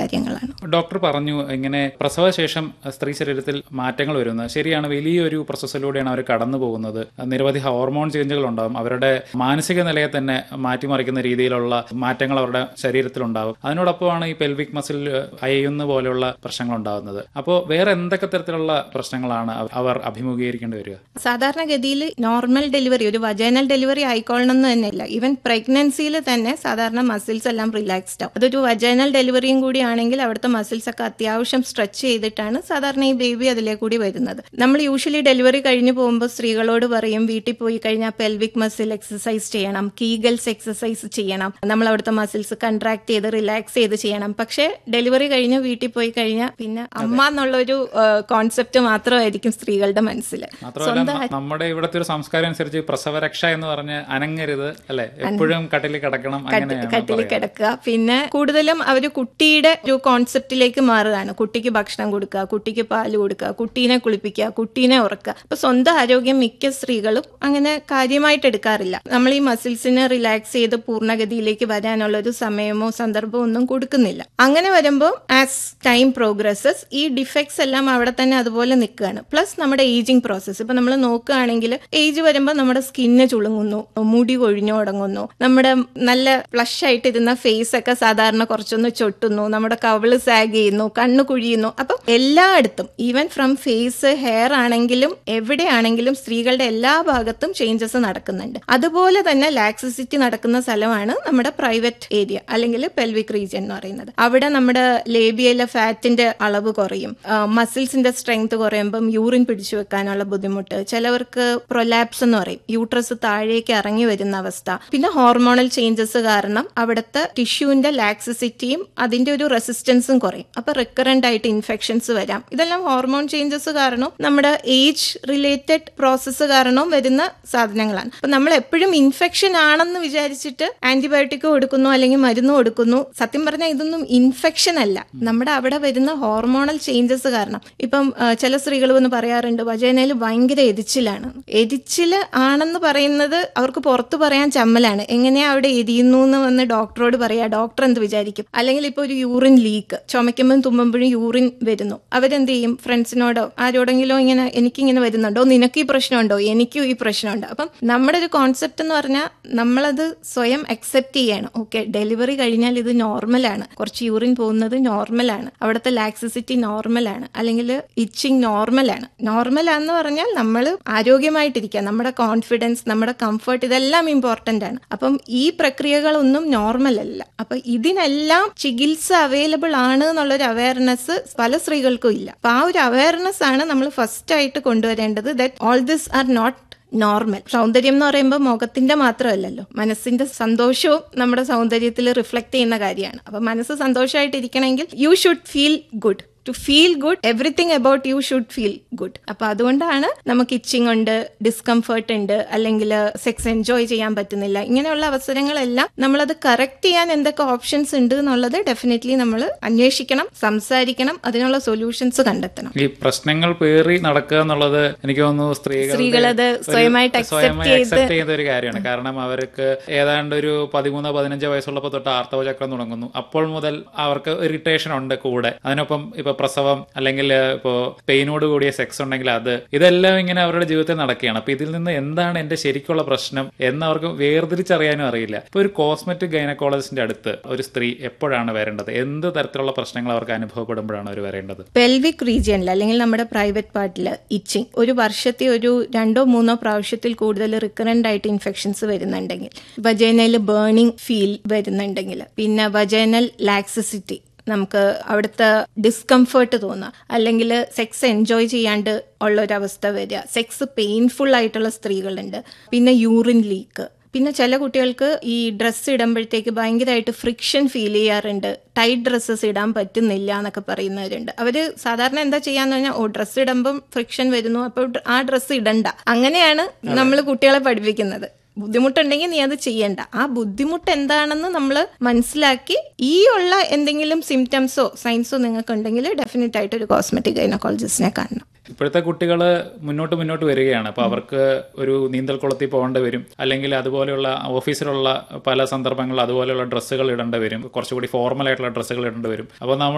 കാര്യങ്ങളാണ് ഡോക്ടർ പറഞ്ഞു ഇങ്ങനെ പ്രസവശേഷം സ്ത്രീ ശരീരത്തിൽ മാറ്റങ്ങൾ വരുന്നത് ശരിയാണ് വലിയൊരു പ്രോസസ്സിലൂടെയാണ് അവർ കടന്നു പോകുന്നത് നിരവധി ഹോർമോൺ ചേഞ്ചുകൾ ഉണ്ടാകും അവരുടെ മാനസിക നിലയെ തന്നെ മാറ്റിമറിക്കുന്ന രീതിയിലുള്ള മാറ്റങ്ങൾ അവരുടെ ശരീരത്തിലുണ്ടാകും അതിനോടൊപ്പമാണ് ഈ പെൽവിക് മസിൽ അയയുന്ന പോലെയുള്ള പ്രശ്നങ്ങൾ ഉണ്ടാകുന്നത് അപ്പോൾ വേറെ എന്തൊക്കെ തരത്തിലുള്ള പ്രശ്നങ്ങളാണ് അവ- അവർ അഭിമുഖീകരിക്കേണ്ടി വരിക സാധാരണഗതിയിൽ നോർമൽ ഡെലിവറി ഒരു വജൈനൽ ഡെലിവറി ആയിക്കൊള്ളണമെന്ന് തന്നെയില്ല ഈവൻ പ്രഗ്നൻസിയിൽ തന്നെ സാധാരണ മസിൽസ് എല്ലാം റിലാക്സ്ഡ് ആവും അതൊരു വജൈനൽ ഡെലിവറിയും കൂടി ആണെങ്കിൽ അവിടുത്തെ മസിൽസ് ഒക്കെ അത്യാവശ്യം സ്ട്രെച്ച് ചെയ്തിട്ടാണ് സാധാരണ ഈ ബേബി അതിലേ കൂടി വരുന്നത് നമ്മൾ യൂഷ്വലി ഡെലിവറി കഴിഞ്ഞ് പോകുമ്പോൾ സ്ത്രീകളോട് പറയും വീട്ടിൽ പോയി കഴിഞ്ഞാൽ പെൽവിക് മസിൽ എക്സസൈസ് ചെയ്യണം കീഗൽസ് എക്സസൈസ് ചെയ്യണം നമ്മൾ അവിടുത്തെ മസിൽസ് കൺട്രാക്ട് ചെയ്ത് റിലാക്സ് ചെയ്ത് ചെയ്യണം പക്ഷേ ഡെലിവറി കഴിഞ്ഞ് വീട്ടിൽ പോയി കഴിഞ്ഞാൽ പിന്നെ അമ്മ എന്നുള്ളൊരു കോൺസെപ്റ്റ് മാത്രമായിരിക്കും സ്ത്രീകളുടെ മനസ്സിൽ മാത്രമല്ല ന- നമ്മുടെ ഇവിടുത്തെ ഒരു സംസ്കാരം അനുസരിച്ച് പ്രസവരക്ഷ എന്ന് പറഞ്ഞ് അനങ്ങരുത് അല്ലെ എപ്പോഴും കട്ടിലിൽ കിടക്കണം അങ്ങനെയാണ് കട്ടിൽ പറയുക. കിടക്കുക പിന്നെ കൂടുതലും അവർ കുട്ടിയുടെ ഒരു കോൺസെപ്റ്റിലേക്ക് മാറുകയാണ് കുട്ടിക്ക് ഭക്ഷണം കൊടുക്കുക കുട്ടിക്ക് പാല് കൊടുക്കുക കുട്ടീനെ കുളിപ്പിക്കുക കുട്ടീനെ ഉറക്കുക അപ്പൊ സ്വന്തം ആരോഗ്യം മിക്ക സ്ത്രീകളും അങ്ങനെ കാര്യമായിട്ട് എടുക്കാറില്ല നമ്മൾ ഈ മസിൽസിനെ റിലാക്സ് ചെയ്ത് പൂർണ്ണഗതിയിലേക്ക് വരാനുള്ള ഒരു സമയമോ സന്ദർഭമോ ഒന്നും കൊടുക്കുന്നില്ല അങ്ങനെ വരുമ്പോൾ ആസ് ടൈം പ്രോഗ്രസസ് ഈ ഡിഫക്ട്സ് എല്ലാം അവിടെ തന്നെ അതുപോലെ നിൽക്കുകയാണ് പ്ലസ് നമ്മുടെ ഏജിങ് പ്രോസസ്സ് ഇപ്പൊ നമ്മൾ നോക്കുകയാണെങ്കിൽ ഏജ് വരുമ്പോൾ നമ്മുടെ സ്കിന്ന് ചുളുങ്ങുന്നു മുടി കൊഴിഞ്ഞു തുടങ്ങുന്നു നമ്മുടെ നല്ല ഫ്ലഷ് ആയിട്ടിരുന്ന ഫേസ് ഒക്കെ സാധാരണ കുറച്ചൊന്ന് ചൊട്ടുന്നു നമ്മുടെ കവിള് സാഗ് ചെയ്യുന്നു കണ്ണ് കുഴിയുന്നു അപ്പം എല്ലായിടത്തും ഈവൻ ഫ്രം ഫേസ് ഹെയർ ആണെങ്കിലും എവിടെയാണെങ്കിലും സ്ത്രീകളുടെ എല്ലാ ഭാഗത്തും ചേഞ്ചസ് നടക്കുന്നുണ്ട് അതുപോലെ തന്നെ ലാക്സിസിറ്റി നടക്കുന്ന സ്ഥലമാണ് നമ്മുടെ പ്രൈവറ്റ് ഏരിയ അല്ലെങ്കിൽ പെൽവിക് റീജിയൻ എന്ന് പറയുന്നത് അവിടെ നമ്മുടെ ലേബിയയിലെ ഫാറ്റിന്റെ അളവ് കുറയും മസിൽസിന്റെ സ്ട്രെങ്ത് കുറയുമ്പം യൂറിൻ പിടിച്ചു വെക്കാനുള്ള ബുദ്ധിമുട്ട് ചിലവർക്ക് പ്രൊലാപ്സ് എന്ന് പറയും യൂട്രസ് താഴേക്ക് ഇറങ്ങി വരുന്ന അവസ്ഥ പിന്നെ ഹോർമോണൽ ചേഞ്ചസ് കാരണം അവിടുത്തെ ടിഷ്യൂവിന്റെ ലാക്സിസിറ്റിയും അതിന്റെ ഒരു റെസിസ്റ്റൻസും കുറയും അപ്പൊ റിക്കറന്റ് ആയിട്ട് ഇൻഫെക്ഷൻസ് വരാം ഇതെല്ലാം ഹോർമോൺ ചേഞ്ചസ് കാരണം നമ്മുടെ ഏജ് റിലേറ്റഡ് പ്രോസസ്സ് കാരണവും വരുന്ന സാധനങ്ങളാണ് അപ്പൊ നമ്മൾ എപ്പോഴും ഇൻഫെക്ഷൻ ആണെന്ന് വിചാരിച്ചിട്ട് ആന്റിബയോട്ടിക് കൊടുക്കുന്നു അല്ലെങ്കിൽ മരുന്ന് കൊടുക്കുന്നു സത്യം പറഞ്ഞാൽ ഇതൊന്നും ഇൻഫെക്ഷൻ അല്ല നമ്മുടെ അവിടെ വരുന്ന ഹോർമോണൽ ചേഞ്ചസ് കാരണം ഇപ്പം ആ, ചില സ്ത്രീകൾ വന്ന് പറയാറുണ്ട് വജേനയിൽ ഭയങ്കര എരിച്ചിലാണ് എരിച്ചിൽ ആണെന്ന് പറയുന്നത് അവർക്ക് പുറത്ത് പറയാൻ ചമ്മലാണ് എങ്ങനെയാ അവിടെ എരിയുന്നു എന്ന് വന്ന് ഡോക്ടറോട് പറയാ ഡോക്ടർ എന്ത് വിചാരിക്കും അല്ലെങ്കിൽ ഇപ്പൊ ഒരു യൂറിൻ ലീക്ക് ചുമയ്ക്കുമ്പോഴും തുമ്മുമ്പോഴും യൂറിൻ വരുന്നു അവരെന്ത് ചെയ്യും ഫ്രണ്ട്സിനോടോ ആരോടെങ്കിലും ഇങ്ങനെ എനിക്കിങ്ങനെ വരുന്നുണ്ടോ നിനക്ക് ഈ പ്രശ്നമുണ്ടോ എനിക്കും ഈ പ്രശ്നമുണ്ട് അപ്പം നമ്മുടെ ഒരു കോൺസെപ്റ്റ് എന്ന് പറഞ്ഞാൽ നമ്മളത് സ്വയം അക്സെപ്റ്റ് ചെയ്യണം ഓക്കെ ഡെലിവറി കഴിഞ്ഞാൽ ഇത് നോർമലാണ് കുറച്ച് യൂറിൻ പോകുന്നത് നോർമലാണ് അവിടുത്തെ ലാക്സിസിറ്റി നോർമലാണ് അല്ലെങ്കിൽ ഇച്ചിങ് നോർമലാണ് നോർമലാന്ന് പറഞ്ഞാൽ നമ്മൾ ആരോഗ്യമായിട്ടിരിക്കുക നമ്മുടെ കോൺഫിഡൻസ് നമ്മുടെ കംഫർട്ട് ഇതെല്ലാം ഇമ്പോർട്ടന്റ് ആണ് അപ്പം ഈ പ്രക്രിയകളൊന്നും നോർമൽ അല്ല അപ്പൊ ഇതിനെല്ലാം ചികിത്സ അവൈലബിൾ ആണ് എന്നുള്ളൊരു അവയർനെസ് പല സ്ത്രീകൾക്കും ഇല്ല അപ്പൊ ആ ഒരു അവയർനെസ് ആണ് നമ്മൾ ഫസ്റ്റ് ആയിട്ട് കൊണ്ടുവരേണ്ടത് that all this are not normal സൗന്ദര്യം എന്ന് പറയുമ്പോൾ മുഖത്തിന്റെ മാത്രമല്ലല്ലോ മനസ്സിന്റെ സന്തോഷവും നമ്മുടെ സൗന്ദര്യത്തിൽ റിഫ്ലക്ട് ചെയ്യുന്ന കാര്യമാണ് അപ്പൊ മനസ്സ് സന്തോഷമായിട്ടിരിക്കണമെങ്കിൽ you should feel good to feel good everything about you should feel good അപ്പൊ അതുകൊണ്ടാണ് നമുക്ക് ഇച്ചിങ് ഉണ്ട് ഡിസ്കംഫേർട്ട് ഉണ്ട് അല്ലെങ്കിൽ സെക്സ് എൻജോയ് ചെയ്യാൻ പറ്റുന്നില്ല ഇങ്ങനെയുള്ള അവസരങ്ങളെല്ലാം നമ്മളത് കറക്റ്റ് ചെയ്യാൻ എന്തൊക്കെ ഓപ്ഷൻസ് ഉണ്ട് എന്നുള്ളത് ഡെഫിനറ്റ്ലി നമ്മൾ അന്വേഷിക്കണം സംസാരിക്കണം അതിനുള്ള സൊല്യൂഷൻസ് കണ്ടെത്തണം ഈ പ്രശ്നങ്ങൾ പേറി നടക്കുക എന്നുള്ളത് എനിക്ക് തോന്നുന്നു സ്ത്രീകളുടെ സ്ത്രീകളത് ഒരു സ്വയമായിട്ട് accept സ്വയമായി ചെയ്ത് accept ചെയ്യുന്ന ഒരു കാര്യമാണ് കാരണം അവർക്ക് ഏതാണ്ട് ഒരു പതിമൂന്നോ പതിനഞ്ചോ വയസ്സുള്ളപ്പോൾ തൊട്ട് ആർത്തവ ചക്രം തുടങ്ങുന്നു അപ്പോൾ മുതൽ അവർക്ക് ഇറിറ്റേഷൻ ഉണ്ട് കൂടെ അതിനൊപ്പം ഇപ്പൊ പ്രസവം അല്ലെങ്കിൽ ഇപ്പോ പെയിനോട് കൂടിയ സെക്സ് ഉണ്ടെങ്കിൽ അത് ഇതെല്ലാം ഇങ്ങനെ അവരുടെ ജീവിതത്തിൽ നടക്കുകയാണ് അപ്പൊ ഇതിൽ നിന്ന് എന്താണ് എന്റെ ശരിക്കുള്ള പ്രശ്നം എന്ന് അവർക്ക് വേർതിരിച്ചറിയാനും അറിയില്ല ഇപ്പൊ ഒരു കോസ്മെറ്റിക് ഗൈനക്കോളജിസ്റ്റിന്റെ അടുത്ത് ഒരു സ്ത്രീ എപ്പോഴാണ് വരേണ്ടത് എന്ത് തരത്തിലുള്ള പ്രശ്നങ്ങൾ അവർക്ക് അനുഭവപ്പെടുമ്പോഴാണ് അവർ വരേണ്ടത് പെൽവിക് റീജിയനിൽ അല്ലെങ്കിൽ നമ്മുടെ പ്രൈവറ്റ് പാർട്ടിൽ ഇച്ചിങ് ഒരു വർഷത്തെ ഒരു രണ്ടോ മൂന്നോ പ്രാവശ്യത്തിൽ കൂടുതൽ റിക്കറന്റ് ആയിട്ട് ഇൻഫെക്ഷൻസ് വരുന്നുണ്ടെങ്കിൽ വജൈനൽ ബേണിംഗ് ഫീൽ വരുന്നുണ്ടെങ്കിൽ പിന്നെ വജൈനൽ ലാക്സിസിറ്റി നമുക്ക് അവിടുത്തെ ഡിസ്കംഫേർട്ട് തോന്നുക അല്ലെങ്കിൽ സെക്സ് എൻജോയ് ചെയ്യാണ്ട് ഉള്ള ഒരു അവസ്ഥ വരിക സെക്സ് പെയിൻഫുൾ ആയിട്ടുള്ള സ്ത്രീകളുണ്ട് പിന്നെ യൂറിൻ ലീക്ക് പിന്നെ ചില കുട്ടികൾക്ക് ഈ ഡ്രസ്സ് ഇടുമ്പോഴത്തേക്ക് ഭയങ്കരമായിട്ട് ഫ്രിക്ഷൻ ഫീൽ ചെയ്യാറുണ്ട് ടൈറ്റ് ഡ്രസ്സസ് ഇടാൻ പറ്റുന്നില്ല എന്നൊക്കെ പറയുന്നവരുണ്ട് അവര് സാധാരണ എന്താ ചെയ്യാന്ന് പറഞ്ഞാൽ ഓ ഡ്രസ്സ് ഇടുമ്പം ഫ്രിക്ഷൻ വരുന്നു അപ്പോൾ ആ ഡ്രസ്സ് ഇടണ്ട അങ്ങനെയാണ് നമ്മൾ കുട്ടികളെ പഠിപ്പിക്കുന്നത് ബുദ്ധിമുട്ടുണ്ടെങ്കിൽ നീ അത് ചെയ്യണ്ട ആ ബുദ്ധിമുട്ട് എന്താണെന്ന് നമ്മൾ മനസ്സിലാക്കി ഈ ഉള്ള എന്തെങ്കിലും സിംറ്റംസോ സൈൻസോ നിങ്ങൾക്ക് ഉണ്ടെങ്കിൽ ഡെഫിനറ്റ് ആയിട്ട് ഒരു കോസ്മെറ്റിക് ഗൈനക്കോളജിസ്റ്റിനെ കാണണം ഇപ്പോഴത്തെ കുട്ടികൾ മുന്നോട്ട് മുന്നോട്ട് വരികയാണ് അപ്പൊ അവർക്ക് ഒരു നീന്തൽ കുളത്തിൽ പോകേണ്ടി വരും അല്ലെങ്കിൽ അതുപോലെയുള്ള ഓഫീസിലുള്ള പല സന്ദർഭങ്ങളിൽ അതുപോലെയുള്ള ഡ്രസ്സുകൾ ഇടേണ്ടി വരും കുറച്ചുകൂടി ഫോർമൽ ആയിട്ടുള്ള ഡ്രസ്സുകൾ ഇടേണ്ടി വരും അപ്പോൾ നമ്മൾ